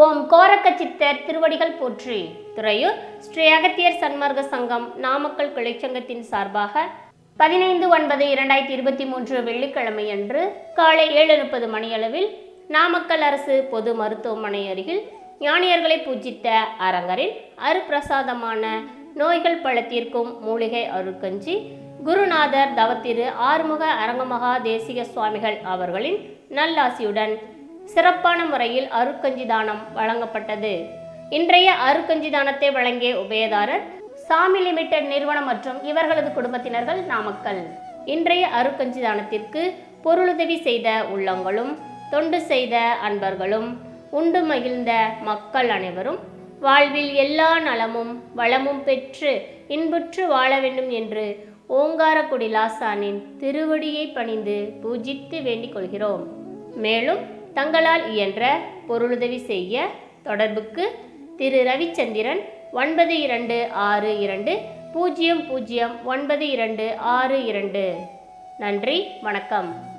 ஓம் கோரக்க சித்தர் திருவடிகள் போற்றி துறையூர் ஸ்ரீ அகத்தியர் சன்மார்க்க சங்கம் நாமக்கல் கிளைச்சங்கத்தின் சார்பாக பதினைந்து ஒன்பது இரண்டாயிரத்தி இருபத்தி மூன்று வெள்ளிக்கிழமை அன்று காலை ஏழு முப்பது மணியளவில் நாமக்கல் அரசு பொது மருத்துவமனை அருகில் ஞானியர்களை பூஜித்த அரங்கரின் அருப்பிரசாதமான நோய்கள் பல தீர்க்கும் மூலிகை அருட்கஞ்சி குருநாதர் தவத்திரு ஆறுமுக அரங்கமகா தேசிக சுவாமிகள் அவர்களின் நல்லாசியுடன் சிறப்பான முறையில் அருட்கஞ்சி தானம் வழங்கப்பட்டது இன்றைய அருட்கஞ்சி தானத்தை வழங்கிய உபயதாரர் சாமி லிமிடெட் நிறுவனம் மற்றும் இவர்களது குடும்பத்தினர்கள் நாமக்கல் இன்றைய அருட்கஞ்சி தானத்திற்கு பொருளுதவி செய்த உள்ளங்களும் தொண்டு செய்த அன்பர்களும் உண்டு மகிழ்ந்த மக்கள் அனைவரும் வாழ்வில் எல்லா நலமும் வளமும் பெற்று இன்புற்று வாழ வேண்டும் என்று ஓங்காரக்குடி லாசானின் திருவடியை பணிந்து பூஜித்து வேண்டிக் கொள்கிறோம் மேலும் தங்களால் இயன்ற பொருளுதவி செய்ய தொடர்புக்கு திரு ரவிச்சந்திரன் ஒன்பது இரண்டு ஆறு இரண்டு பூஜ்ஜியம் பூஜ்ஜியம் ஒன்பது இரண்டு ஆறு இரண்டு நன்றி வணக்கம்